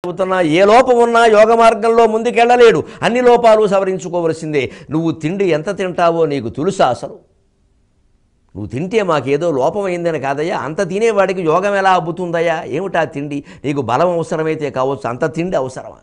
చెబుతున్నా ఏ లోపం ఉన్నా యోగ మార్గంలో ముందుకెళ్ళలేడు అన్ని లోపాలు సవరించుకోవలసిందే నువ్వు తిండి ఎంత తింటావో నీకు తెలుసా అసలు నువ్వు తింటే మాకేదో లోపమైందని కాదయ్యా అంత తినేవాడికి యోగం ఎలా అబ్బుతుందయ్యా ఏమిటా తిండి నీకు బలం అవసరమైతే కావచ్చు అంత తిండి అవసరమా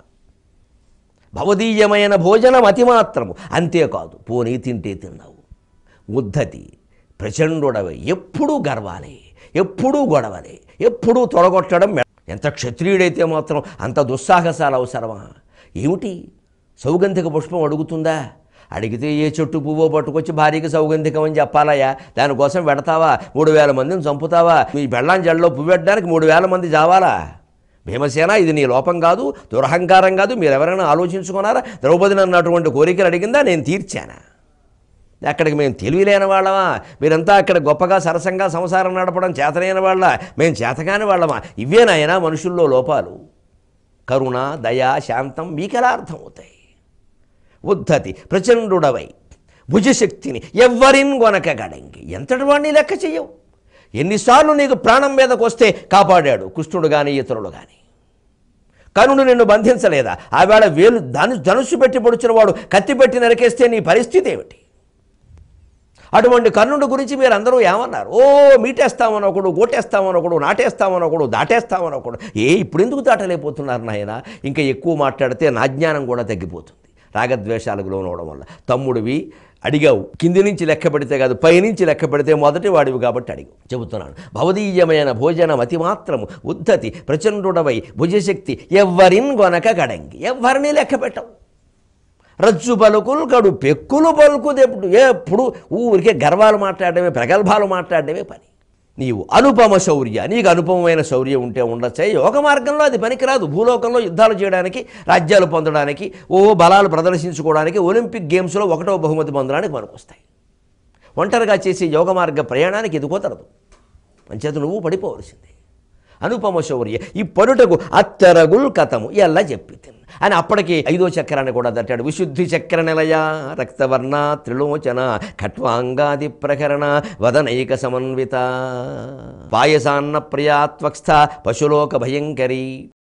భవదీయమైన భోజనం అతి మాత్రము అంతేకాదు పోనీ తింటే తిన్నావు ఉద్ధతి ప్రచండుడవై ఎప్పుడూ గర్వాలే ఎప్పుడూ గొడవలే ఎప్పుడూ తొడగొట్టడం మె- ఎంత క్షత్రియుడైతే మాత్రం అంత దుస్సాహసాలు అవసరమా ఏమిటి సౌగంధిక పుష్పం అడుగుతుందా అడిగితే ఏ చెట్టు పువ్వో పట్టుకొచ్చి భార్యకి సౌగంధికం అని చెప్పాలయ్యా దానికోసం పెడతావా మూడు వేల మందిని చంపుతావా మీ బెళ్ళం జల్లో పువ్వు పెట్టడానికి మూడు వేల మంది చావాలా భీమసేన ఇది నీ లోపం కాదు దురహంకారం కాదు మీరు ఎవరైనా ఆలోచించుకున్నారా ద్రౌపదిని అన్నటువంటి కోరికలు అడిగిందా నేను తీర్చానా అక్కడికి మేము తెలివిలేని వాళ్ళమా మీరంతా అక్కడ గొప్పగా సరసంగా సంసారం నడపడం చేతనైన వాళ్ళ మేము చేతకాని వాళ్ళమా ఇవేనాయనా మనుషుల్లో లోపాలు కరుణ దయ శాంతం మీకెలా అర్థమవుతాయి ఉద్ధతి ప్రచండుడవై భుజశక్తిని ఎవ్వరిన్ గొనక గడంగి ఎంతటి వాడిని లెక్క చెయ్యవు ఎన్నిసార్లు నీకు ప్రాణం మీదకు వస్తే కాపాడాడు కృష్ణుడు కానీ ఇతరులు కానీ కనుడు నిన్ను బంధించలేదా ఆవేళ వేలు ధను ధనుసు పెట్టి పొడిచిన వాడు కత్తి పెట్టి నరికేస్తే నీ పరిస్థితి ఏమిటి అటువంటి కర్ణుడి గురించి మీరు అందరూ ఏమన్నారు ఓ మీటేస్తామని ఒకడు గోటేస్తామని ఒకడు నాటేస్తామని ఒకడు దాటేస్తామని ఒకడు ఏ ఇప్పుడు ఎందుకు దాటలేకపోతున్నారు నాయన ఇంకా ఎక్కువ మాట్లాడితే నా జ్ఞానం కూడా తగ్గిపోతుంది రాగద్వేషాలకు లోనవడం వల్ల తమ్ముడివి అడిగావు కింది నుంచి లెక్క పెడితే కాదు పైనుంచి లెక్క పెడితే మొదటి వాడివి కాబట్టి అడిగావు చెబుతున్నాను భవదీయమైన భోజనం అతి మాత్రము ఉద్ధతి ప్రచండుడవై భుజశక్తి ఎవ్వరిన్ గొనక గడంగి ఎవ్వరిని లెక్క పెట్టవు రజ్జు పలుకులు కడు పెక్కులు పలుకుదెప్పుడు ఎప్పుడు ఊరికే గర్వాలు మాట్లాడమే ప్రగల్భాలు మాట్లాడమే పని నీవు అనుపమ శౌర్య నీకు అనుపమమైన శౌర్యం ఉంటే ఉండొచ్చే యోగ మార్గంలో అది పనికిరాదు భూలోకంలో యుద్ధాలు చేయడానికి రాజ్యాలు పొందడానికి ఓ బలాలు ప్రదర్శించుకోవడానికి ఒలింపిక్ గేమ్స్లో ఒకటో బహుమతి పొందడానికి పనికొస్తాయి ఒంటరిగా చేసే యోగ మార్గ ప్రయాణానికి ఇది కుదరదు అంచేత నువ్వు పడిపోవలసిందే అనుపమ శౌర్య ఈ పరుటకు అత్తరగుల్ కథము ఎలా చెప్పి అని అప్పటికి ఐదో చక్రాన్ని కూడా దట్టాడు విశుద్ధి చక్ర నిలయ రక్తవర్ణ త్రిలోచన ఖట్వాంగాది ప్రకరణ వదనైక సమన్విత పాయసాన్న ప్రియాత్వస్థ పశులోక భయంకరీ